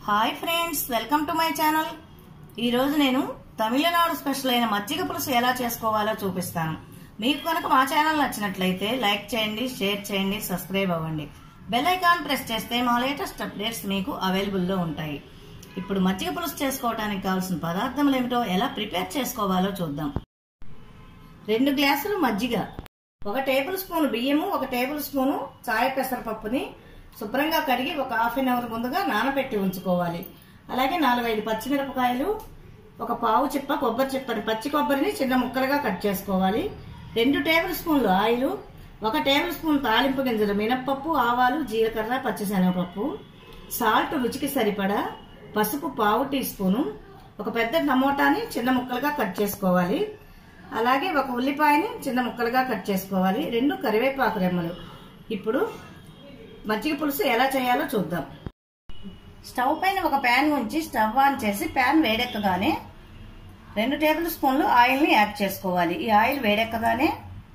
hi friends welcome to my channel ఈరోజు నేను Tamil Nadu special అయిన మజ్జిగ పులుసు ఎలా చేసుకోవాలో చూపిస్తాను మీకు కనుక మా ఛానల్ నచ్చినట్లయితే లైక్ చేయండి షేర్ చేయండి సబ్స్క్రైబ్ అవ్వండి బెల్ ఐకాన్ ప్రెస్ చేస్తే మా లేటెస్ట్ అప్డేట్స్ మీకు అవైలబుల్లో ఉంటాయి ఇప్పుడు మజ్జిగ పులుసు చేసుకోవడానికి కావాల్సిన పదార్థములు ఏమిటో ఎలా ప్రిపేర్ చేసుకోవాలో చూద్దాం రెండు గ్లాసులు మజ్జిగ ఒక టేబుల్ స్పూన్ బియ్యము ఒక టేబుల్ స్పూను చాయ పెసరపప్పుని శుభ్రంగా కడిగి ఒక హాఫ్ అన్ అవర్ ముందుగా నానబెట్టి ఉంచుకోవాలి అలాగే నాలుగైదు పచ్చిమిరపకాయలు ఒక పావు చిప్ప కొబ్బరి చిప్పని పచ్చి కొబ్బరిని చిన్న ముక్కలుగా కట్ చేసుకోవాలి రెండు టేబుల్ స్పూన్లు ఆయిల్ ఒక టేబుల్ స్పూన్ తాలింపు గింజలు మినప్పప్పు ఆవాలు జీలకర్ర పచ్చిశనగపప్పు సాల్ట్ రుచికి సరిపడా పసుపు పావు టీ స్పూను ఒక పెద్ద టమోటాని చిన్న ముక్కలుగా కట్ చేసుకోవాలి అలాగే ఒక ఉల్లిపాయని చిన్న ముక్కలుగా కట్ చేసుకోవాలి రెండు కరివేపాకు రెమ్మలు ఇప్పుడు మజ్జిగ పులుసు ఎలా చేయాలో చూద్దాం స్టవ్ పైన ఒక ప్యాన్ ఉంచి స్టవ్ ఆన్ చేసి ప్యాన్ వేడెక్కగానే రెండు టేబుల్ స్పూన్లు ఆయిల్ని యాడ్ చేసుకోవాలి ఈ ఆయిల్ వేడెక్కగానే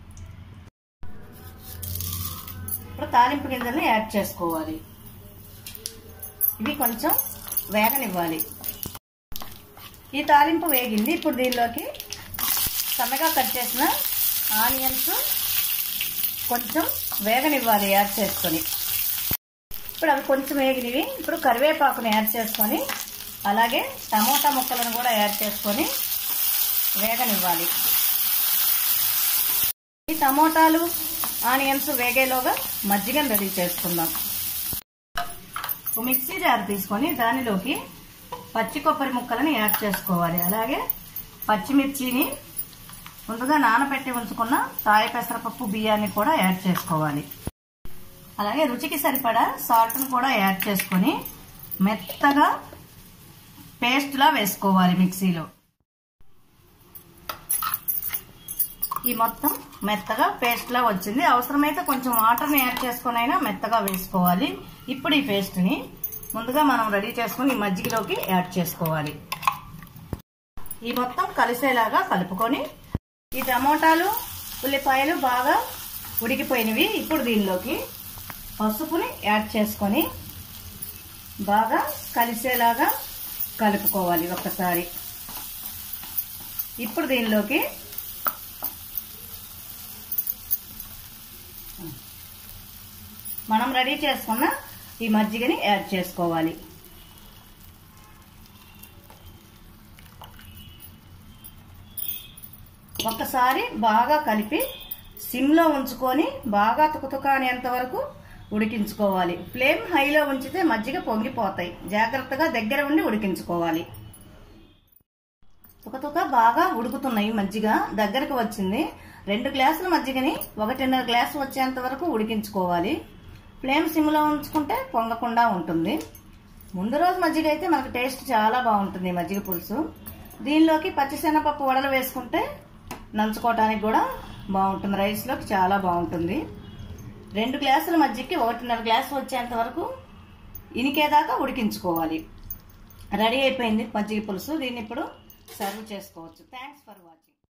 ఇప్పుడు తాలింపు గింజల్ని యాడ్ చేసుకోవాలి ఇవి కొంచెం వేగనివ్వాలి ఈ తాలింపు వేగింది ఇప్పుడు దీనిలోకి సన్నగా కట్ చేసిన ఆనియన్స్ కొంచెం వేగనివ్వాలి యాడ్ చేసుకొని ఇప్పుడు అవి కొంచెం వేగినవి ఇప్పుడు కరివేపాకుని యాడ్ చేసుకొని అలాగే టమోటా ముక్కలను కూడా యాడ్ చేసుకొని వేగనివ్వాలి ఈ టమోటాలు ఆనియన్స్ వేగేలోగా మజ్జిగను రెడీ చేసుకుందాం ఒక మిక్సీ జార్ తీసుకొని దానిలోకి పచ్చి కొబ్బరి ముక్కలను యాడ్ చేసుకోవాలి అలాగే పచ్చిమిర్చిని ముందుగా నానబెట్టి ఉంచుకున్న తాయ పెసరపప్పు బియ్యాన్ని కూడా యాడ్ చేసుకోవాలి అలాగే రుచికి సరిపడా సాల్ట్ను కూడా యాడ్ చేసుకొని మెత్తగా పేస్ట్లా వేసుకోవాలి మిక్సీలో ఈ మొత్తం మెత్తగా పేస్ట్లా వచ్చింది అవసరమైతే కొంచెం వాటర్ని యాడ్ చేసుకొని అయినా మెత్తగా వేసుకోవాలి ఇప్పుడు ఈ పేస్ట్ని ముందుగా మనం రెడీ చేసుకుని ఈ మజ్జిగలోకి యాడ్ చేసుకోవాలి ఈ మొత్తం కలిసేలాగా కలుపుకొని ఈ టమోటాలు ఉల్లిపాయలు బాగా ఉడికిపోయినవి ఇప్పుడు దీనిలోకి పసుపుని యాడ్ చేసుకొని బాగా కలిసేలాగా కలుపుకోవాలి ఒక్కసారి ఇప్పుడు దీనిలోకి మనం రెడీ చేసుకున్న ఈ మజ్జిగని యాడ్ చేసుకోవాలి ఒక్కసారి బాగా కలిపి సిమ్లో ఉంచుకొని బాగా తుకతుక అనేంత వరకు ఉడికించుకోవాలి ఫ్లేమ్ హైలో ఉంచితే మజ్జిగ పొంగిపోతాయి జాగ్రత్తగా దగ్గర ఉండి ఉడికించుకోవాలి తుకతుక బాగా ఉడుకుతున్నాయి మజ్జిగ దగ్గరకు వచ్చింది రెండు గ్లాసుల మజ్జిగని ఒకటిన్నర గ్లాసు వచ్చేంత వరకు ఉడికించుకోవాలి ఫ్లేమ్ సిమ్లో ఉంచుకుంటే పొంగకుండా ఉంటుంది ముందు రోజు మజ్జిగ అయితే మనకు టేస్ట్ చాలా బాగుంటుంది మజ్జిగ పులుసు దీనిలోకి పచ్చిశనగపప్పు వడలు వేసుకుంటే నంచుకోవటానికి కూడా బాగుంటుంది రైస్లోకి చాలా బాగుంటుంది రెండు గ్లాసుల మజ్జిగకి ఒకటిన్నర గ్లాసు వచ్చేంత వరకు ఇనికేదాకా ఉడికించుకోవాలి రెడీ అయిపోయింది మజ్జిగ పులుసు దీన్ని ఇప్పుడు సర్వ్ చేసుకోవచ్చు థ్యాంక్స్ ఫర్ వాచింగ్